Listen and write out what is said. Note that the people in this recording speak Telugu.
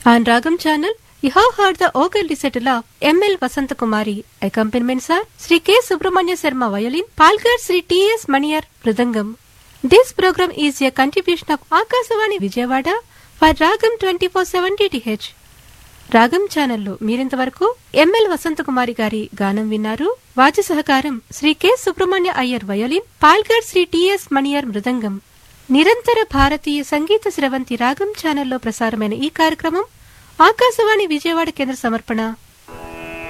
On Ragam channel, you have heard the vocal recital of M.L. Vasantakumari. Accompaniments are Sri K. Subramanya Sharma violin, Palgar Sri T.S. Maniyar Mridangam. This program is a contribution of Akasavani Vijayawada for Ragam 24/7 DTH. రాగం ఛానల్లో మీరింతవరకు ఎంఎల్ వసంతకుమారి గారి గానం విన్నారు వాద్య సహకారం శ్రీ కె సుబ్రహ్మణ్య అయ్యర్ వయోలిన్ పాల్గర్ శ్రీ టిఎస్ మణియర్ మృదంగం నిరంతర భారతీయ సంగీత స్రవంతి రాగం ఛానల్లో ప్రసారమైన ఈ కార్యక్రమం ఆకాశవాణి విజయవాడ కేంద్ర సమర్పణ